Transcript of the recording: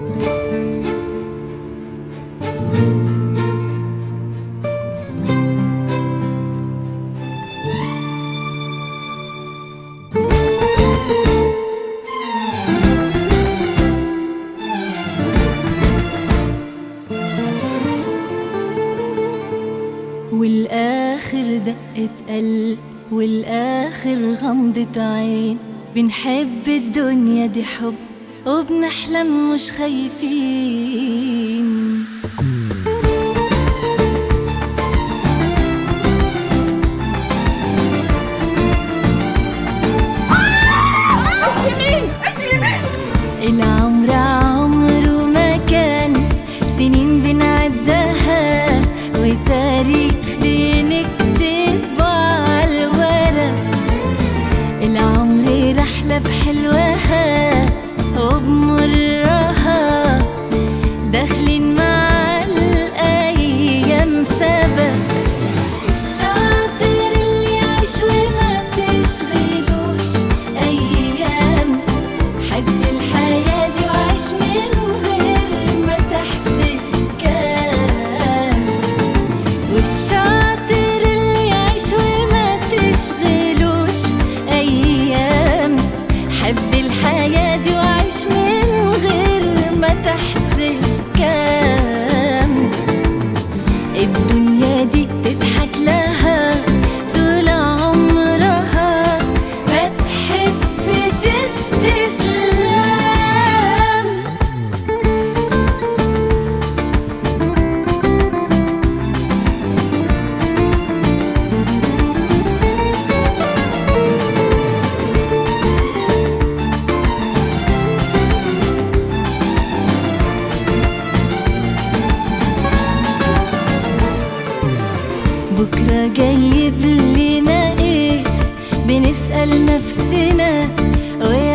والآخر دقة قلب والآخر غمضة عين بنحب الدنيا دي حب وبنحلم مش خايفين العمر عمره ما كان سنين بنعدها وتاريخ بنكتبه على الورق العمر رحلة بحلوها وبمرها داخلين مع الأيام سبق الشاطر اللي يعيش وما تشغلوش أيام حب الحياة دي وعيش من غير ما تحسب كام والشاطر اللي يعيش وما تشغلوش أيام حب الحياة دي وعيش من غير ما تحسب كام الدنيا دي تضحك لها طول عمرها ما تحبش استسلام بكرة جايب لنا ايه بنسأل نفسنا ويا